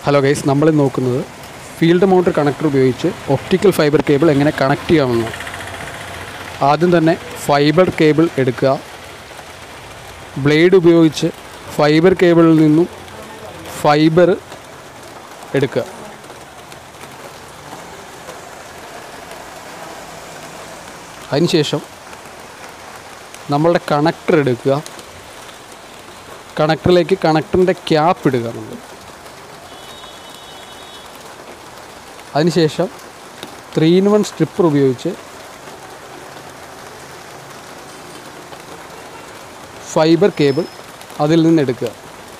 hello guys നമ്മൾ നോക്കുന്നത് field mounter connector ഉപയോഗിച്ച് ഒപ്റ്റിക്കൽ ഫൈബർ കേബിൾ എങ്ങനെ കണക്ട് ചെയ്യാമെന്ന് ആദ്യം തന്നെ ഫൈബർ കേബിൾ എടുക്കുക ബ്ലേഡ് ഉപയോഗിച്ച് ഫൈബർ കേബിളിൽ നിന്നും ഫൈബർ എടുക്കുക അതിനുശേഷം നമ്മളുടെ കണക്ടർ എടുക്കുക കണക്ടറിലേക്ക് കണക്ടറിൻ്റെ ക്യാപ്പ് ഇടുക നമ്മൾ അതിനുശേഷം ത്രീ ഇൻ വൺ സ്ട്രിപ്പർ ഉപയോഗിച്ച് ഫൈബർ കേബിൾ അതിൽ നിന്ന് എടുക്കുക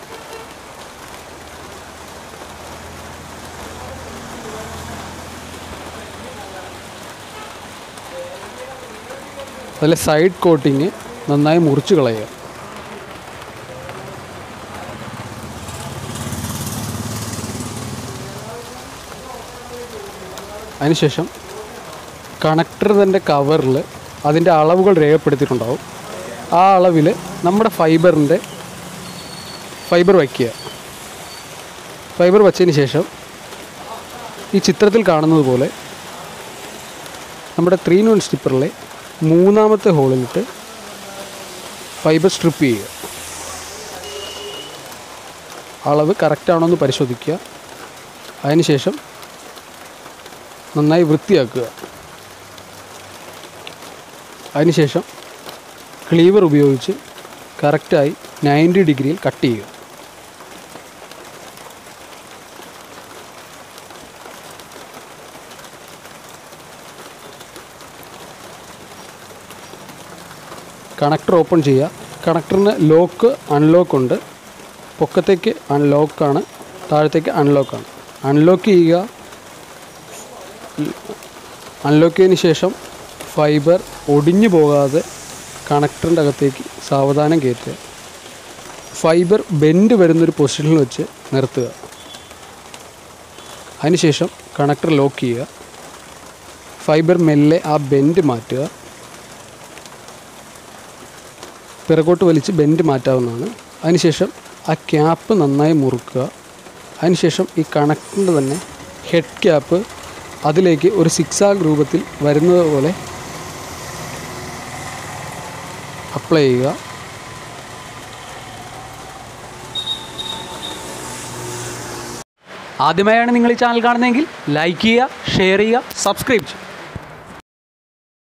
അതിലെ സൈഡ് കോട്ടിങ് നന്നായി മുറിച്ച് കളയുക അതിനുശേഷം കണക്ടർ തന്നെ കവറിൽ അതിൻ്റെ അളവുകൾ രേഖപ്പെടുത്തിയിട്ടുണ്ടാവും ആ അളവിൽ നമ്മുടെ ഫൈബറിൻ്റെ ഫൈബർ വയ്ക്കുക ഫൈബർ വച്ചതിന് ശേഷം ഈ ചിത്രത്തിൽ കാണുന്നത് പോലെ നമ്മുടെ ത്രീ നോൺ സ്റ്റിപ്പറിലെ മൂന്നാമത്തെ ഹോളിലിട്ട് ഫൈബർ സ്ട്രിപ്പ് ചെയ്യുക അളവ് കറക്റ്റാണോ എന്ന് പരിശോധിക്കുക അതിനുശേഷം നന്നായി വൃത്തിയാക്കുക അതിനുശേഷം ക്ലീവർ ഉപയോഗിച്ച് കറക്റ്റായി നയൻറ്റി ഡിഗ്രിയിൽ കട്ട് ചെയ്യുക കണക്ടർ ഓപ്പൺ ചെയ്യുക കണക്ടറിന് ലോക്ക് അൺലോക്ക് ഉണ്ട് പൊക്കത്തേക്ക് അൺലോക്കാണ് താഴത്തേക്ക് അൺലോക്കാണ് അൺലോക്ക് ചെയ്യുക അൺലോക്ക് ചെയ്തതിന് ശേഷം ഫൈബർ ഒടിഞ്ഞു പോകാതെ കണക്ടറിൻ്റെ അകത്തേക്ക് സാവധാനം കയറ്റുക ഫൈബർ ബെൻഡ് വരുന്നൊരു പൊസിഷനിൽ വെച്ച് നിർത്തുക അതിനുശേഷം കണക്ടർ ലോക്ക് ചെയ്യുക ഫൈബർ മെല്ലെ ആ ബെൻഡ് മാറ്റുക പിറകോട്ട് വലിച്ച് ബെൻഡ് മാറ്റാവുന്നതാണ് അതിനുശേഷം ആ ക്യാപ്പ് നന്നായി മുറുക്കുക അതിനുശേഷം ഈ കണക്ടറിൻ്റെ തന്നെ ഹെഡ് ക്യാപ്പ് അതിലേക്ക് ഒരു സിക്സാഗ് രൂപത്തിൽ വരുന്നത് പോലെ അപ്ലൈ ചെയ്യുക ആദ്യമായാണ് നിങ്ങൾ ഈ ചാനൽ കാണുന്നതെങ്കിൽ ലൈക്ക് ചെയ്യുക ഷെയർ ചെയ്യുക സബ്സ്ക്രൈബ് ചെയ്യുക